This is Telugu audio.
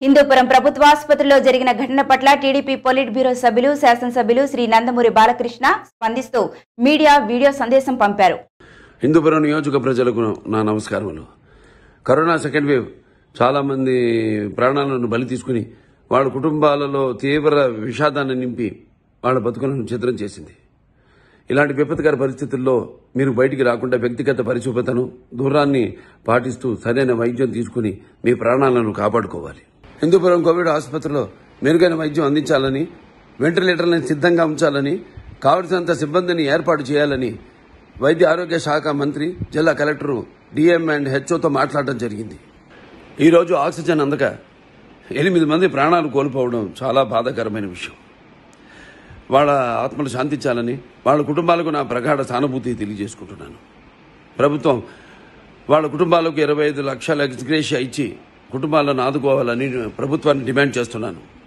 హిందూపురం ప్రభుత్వ ఆసుపత్రిలో జరిగిన ఘటన పట్ల టీడీపీ పొలిట్ బ్యూరో సభ్యులు శాసనసభ్యులు శ్రీ నందమూరి బాలకృష్ణ స్పందిస్తూ మీడియా వీడియో సందేశం పంపారు హిందూపురం నియోజక ప్రజలకు నా నమస్కారములు కరోనా సెకండ్ వేవ్ చాలా మంది ప్రాణాలను బలి తీసుకుని వాళ్ళ కుటుంబాలలో తీవ్ర విషాదాన్ని నింపి వాళ్ళ బతుకులను చిత్రం చేసింది ఇలాంటి విపత్కర పరిస్థితుల్లో మీరు బయటికి రాకుండా వ్యక్తిగత పరిశుభ్రతను దూరాన్ని పాటిస్తూ సరైన వైద్యం తీసుకుని మీ ప్రాణాలను కాపాడుకోవాలి హిందూపురం కోవిడ్ ఆసుపత్రిలో మెరుగైన వైద్యం అందించాలని వెంటిలేటర్లను సిద్ధంగా ఉంచాలని కావలసినంత సిబ్బందిని ఏర్పాటు చేయాలని వైద్య ఆరోగ్య శాఖ మంత్రి జిల్లా కలెక్టర్ డిఎం అండ్ హెచ్ఓతో మాట్లాడడం జరిగింది ఈరోజు ఆక్సిజన్ అందక ఎనిమిది మంది ప్రాణాలు కోల్పోవడం చాలా బాధాకరమైన విషయం వాళ్ళ ఆత్మలు శాంతించాలని వాళ్ళ కుటుంబాలకు నా ప్రగాఢ సానుభూతి తెలియజేసుకుంటున్నాను ప్రభుత్వం వాళ్ళ కుటుంబాలకు ఇరవై ఐదు లక్షల ఎక్స్గ్రేషియా ఇచ్చి కుటుంబాలను ఆదుకోవాలని ప్రభుత్వాన్ని డిమాండ్ చేస్తున్నాను